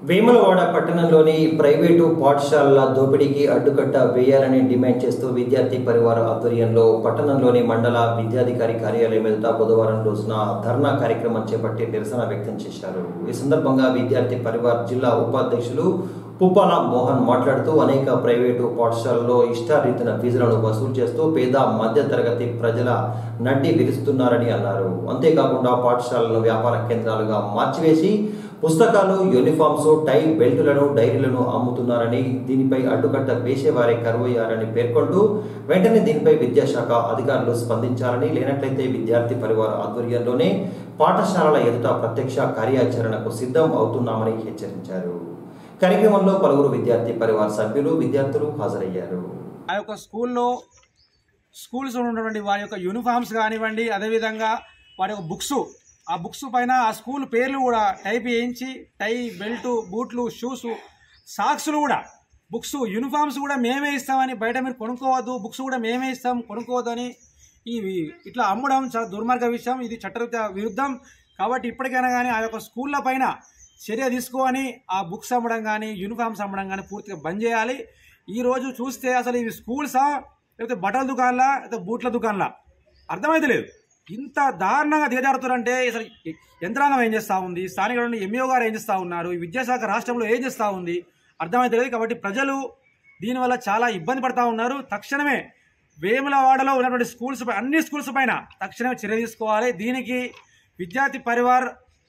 వేములవాడ పట్టణంలోని ప్రైవేటు పాఠశాలల దోపిడీకి అడ్డుకట్ట వేయాలని డిమాండ్ చేస్తూ విద్యార్థి పరివార ఆధ్వర్యంలో పట్టణంలోని మండల విద్యాధికారి కార్యాలయం ఎదుట బుధవారం రోజున ధర్నా కార్యక్రమం చేపట్టి నిరసన వ్యక్తం చేశారు ఈ సందర్భంగా విద్యార్థి పరివార్ జిల్లా ఉపాధ్యక్షులు పుప్పాల మోహన్ మాట్లాడుతూ అనేక ప్రైవేటు పాఠశాలల్లో ఇష్టారీతిన ఫీజులను వసూలు చేస్తూ పేద మధ్య తరగతి ప్రజల నడ్డి విరుస్తున్నారని అన్నారు అంతేకాకుండా పాఠశాలను వ్యాపార కేంద్రాలుగా మార్చివేసి పుస్తకాలు యూనిఫామ్స్ టై బెల్టులను డైరీలను అమ్ముతున్నారని దీనిపై అడ్డుకట్ట వేసేవారే కరువయ్యారని పేర్కొంటూ వెంటనే దీనిపై విద్యాశాఖ అధికారులు స్పందించాలని లేనట్లయితే విద్యార్థి పరివార ఆధ్వర్యంలోనే పాఠశాలల ఎదుట ప్రత్యక్ష కార్యాచరణకు సిద్ధం అవుతున్నామని హెచ్చరించారు కార్యక్రమంలో పలువురు విద్యార్థి పరివార సభ్యులు విద్యార్థులు హాజరయ్యారు ఆ యొక్క స్కూల్లో స్కూల్స్ ఉన్నటువంటి వారి యొక్క యూనిఫామ్స్ కానివ్వండి అదేవిధంగా వారి యొక్క బుక్స్ ఆ బుక్స్ పైన ఆ స్కూల్ పేర్లు కూడా టైప్ చేయించి టై బెల్ట్ బూట్లు షూస్ సాక్స్లు కూడా బుక్స్ యూనిఫామ్స్ కూడా మేమే ఇస్తామని బయట మీరు కొనుక్కోవద్దు బుక్స్ కూడా మేమే ఇస్తాం కొనుక్కోవద్దని ఇవి ఇట్లా అమ్మడం చాలా దుర్మార్గ విషయం ఇది చట్టరీత్యా విరుద్ధం కాబట్టి ఇప్పటికైనా కానీ ఆ యొక్క స్కూళ్ళ పైన చర్య తీసుకొని ఆ బుక్స్ అమ్మడం కానీ యూనిఫామ్స్ అమ్మడం కానీ పూర్తిగా బంద్ చేయాలి ఈ రోజు చూస్తే అసలు ఇవి స్కూల్సా లేకపోతే బట్టల దుకాణాలా లేకపోతే బూట్ల దుకాణాలా అర్థమైతే లేదు ఇంత దారుణంగా దిగజారుతారంటే అసలు యంత్రాంగం ఏం చేస్తూ ఉంది స్థానిక ఎంఈఓ గారు ఏం చేస్తూ ఉన్నారు ఈ విద్యాశాఖ రాష్ట్రంలో ఏం చేస్తూ ఉంది అర్థమైతే లేదు కాబట్టి ప్రజలు దీనివల్ల చాలా ఇబ్బంది పడతా ఉన్నారు తక్షణమే వేములవాడలో ఉన్నటువంటి స్కూల్స్ పై అన్ని స్కూల్స్ పైన తక్షణమే చర్య తీసుకోవాలి దీనికి విద్యార్థి పరివార్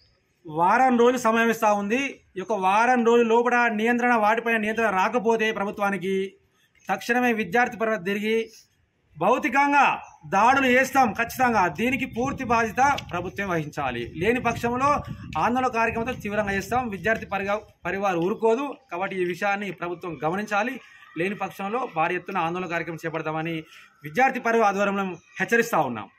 వారం రోజులు సమయం ఇస్తూ ఉంది ఈ యొక్క వారం రోజుల లోపల నియంత్రణ వాటిపైన నియంత్రణ రాకపోతే ప్రభుత్వానికి తక్షణమే విద్యార్థి పరివార్ తిరిగి భౌతికంగా దాడులు చేస్తాం ఖచ్చితంగా దీనికి పూర్తి బాధ్యత ప్రభుత్వం వహించాలి లేని పక్షంలో ఆందోళన కార్యక్రమంతో తీవ్రంగా చేస్తాం విద్యార్థి పరిగా పరివార్ ఊరుకోదు కాబట్టి ఈ విషయాన్ని ప్రభుత్వం గమనించాలి లేని పక్షంలో భారీ ఎత్తున ఆందోళన కార్యక్రమం చేపడతామని విద్యార్థి పరివార్ ఆధ్వర్యంలో హెచ్చరిస్తా ఉన్నాం